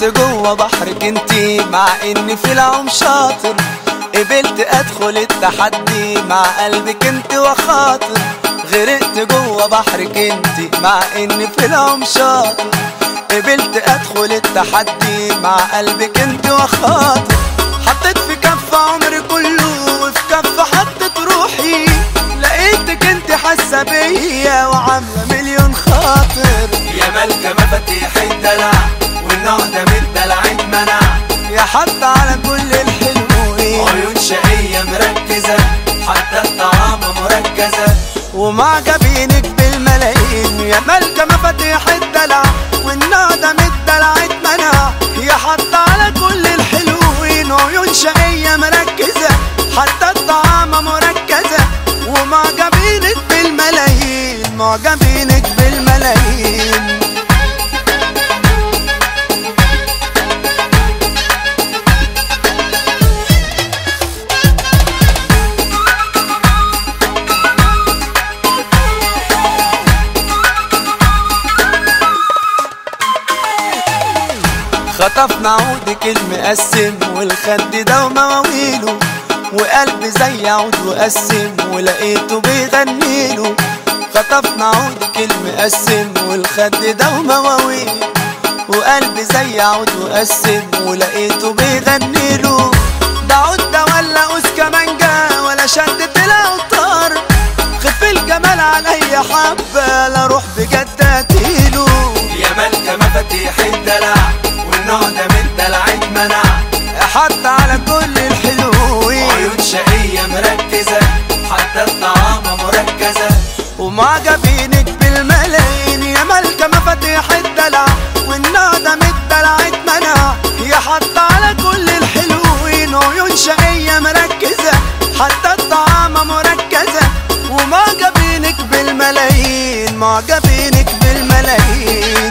جوه بحرك انتي مع اني في العوم شاطر قبلت ادخل التحدي مع قلبك انت وخاطر غرقت جوه بحرك انتي مع اني في العوم شاطر قبلت ادخل التحدي مع قلبك انت وخاطر حطيت في كف عمري كله وفي كف حطيت روحي لقيتك انت حاسه بيا وعامله مليون خاطر يا ملكة مفاتيح الدلع والنوع ده من الدلع اتمنع يا حد على كل الحلوين عيون شقية مركزة حتى الطعامة مركزة ومعجبينك بالملايين يا ملكة مفاتيح الدلع والنوع ده من الدلع اتمنع يا حد على كل الحلوين عيون شقية مركزة حتى الطعامة مركزة ومعجبينك بالملايين معجبينك بالملايين خطفنا عودك المقسم والخد ده ومواويله وقلبي زي عود وقسم ولقيته بيغنيله خطفنا عودك المقسم والخد ده ومواويله وقلبي زي عود وقسم ولقيته بيغنيله ده عود ده ولا قوس كمانجا ولا شدت الاوتار خف الجمال عليا حبه لا روح بجد اتيله يا ملكة مفاتيح الدلع والنوع ده من الدلع اتمنع حط على كل الحلوين عيون شقية مركزة حتى الطعامة مركزة ومعجبينك بالملايين يا ملكة مفاتيح الدلع والنوع ده من الدلع اتمنع يا حط على كل الحلوين عيون شقية مركزة حتى الطعامة مركزة ومعجبينك بالملايين معجبينك بالملايين